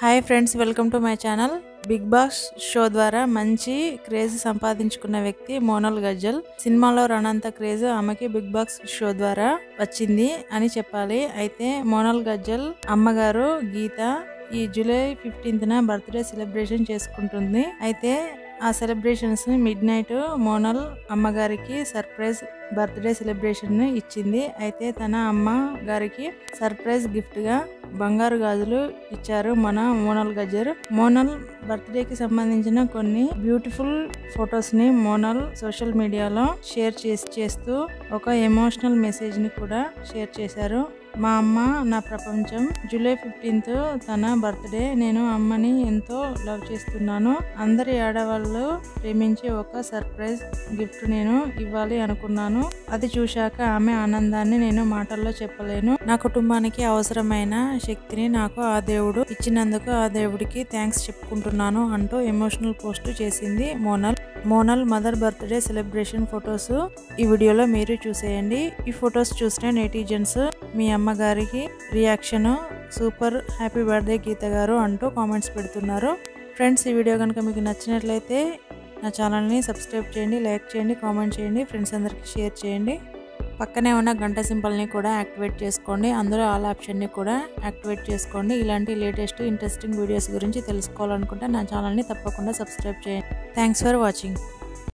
hi friends welcome to my channel Big Boss show ద్వారా మంచి craze సంపాదించుకున్న వ్యక్తి మోనల్ గజ్జల్ సినిమాలో రానంత క్రేజ్ ఆమెకి బిగ్ బాస్ షో ద్వారా వచ్చింది అని చెప్పాలి అయితే మోనల్ గజ్జల్ అమ్మగారు గీత ఈ జూలై ఫిఫ్టీన్త్న బర్త్డే సెలబ్రేషన్ చేసుకుంటుంది అయితే ఆ సెలబ్రేషన్స్ మిడ్ నైట్ మోనల్ అమ్మగారికి సర్ప్రైజ్ బర్త్డే సెలబ్రేషన్ ఇచ్చింది అయితే తన అమ్మ గారికి సర్ప్రైజ్ గిఫ్ట్ గా బంగారు గాజులు ఇచ్చారు మన మోనల్ గజ్జర్ మోనల్ బర్త్డేకి సంబంధించిన కొన్ని బ్యూటిఫుల్ ఫొటోస్ ని మోనల్ సోషల్ మీడియాలో షేర్ చేసి చేస్తూ ఒక ఎమోషనల్ మెసేజ్ ని కూడా షేర్ చేశారు మా అమ్మ నా ప్రపంచం జూలై ఫిఫ్టీన్త్ తన బర్త్డే నేను అమ్మని ఎంతో లవ్ చేస్తున్నాను అందరి ఆడవాళ్ళు ప్రేమించే ఒక సర్ప్రైజ్ గిఫ్ట్ నేను ఇవ్వాలి అనుకున్నాను అది చూశాక ఆమె ఆనందాన్ని నేను మాటల్లో చెప్పలేను నా కుటుంబానికి అవసరమైన శక్తిని నాకు ఆ దేవుడు ఇచ్చినందుకు ఆ దేవుడికి థ్యాంక్స్ చెప్పుకుంటున్నాను అంటూ ఎమోషనల్ పోస్ట్ చేసింది Monal Monal mother birthday celebration photos ఈ వీడియోలో మీరు చూసేయండి ఈ ఫొటోస్ చూసిన నెటిజన్స్ మీ అమ్మగారికి reaction super happy birthday Geetha garu అంటూ కామెంట్స్ పెడుతున్నారు ఫ్రెండ్స్ ఈ వీడియో కనుక మీకు నచ్చినట్లయితే నా ఛానల్ని సబ్స్క్రైబ్ చేయండి లైక్ చేయండి కామెంట్ చేయండి ఫ్రెండ్స్ అందరికీ షేర్ చేయండి పక్కనే ఉన్న గంట సింబల్ని కూడా యాక్టివేట్ చేసుకోండి అందులో ఆల్ ఆప్షన్ని కూడా యాక్టివేట్ చేసుకోండి ఇలాంటి లేటెస్ట్ ఇంట్రెస్టింగ్ వీడియోస్ గురించి తెలుసుకోవాలనుకుంటే నా ఛానల్ని తప్పకుండా సబ్స్క్రైబ్ చేయండి థ్యాంక్స్ ఫర్ వాచింగ్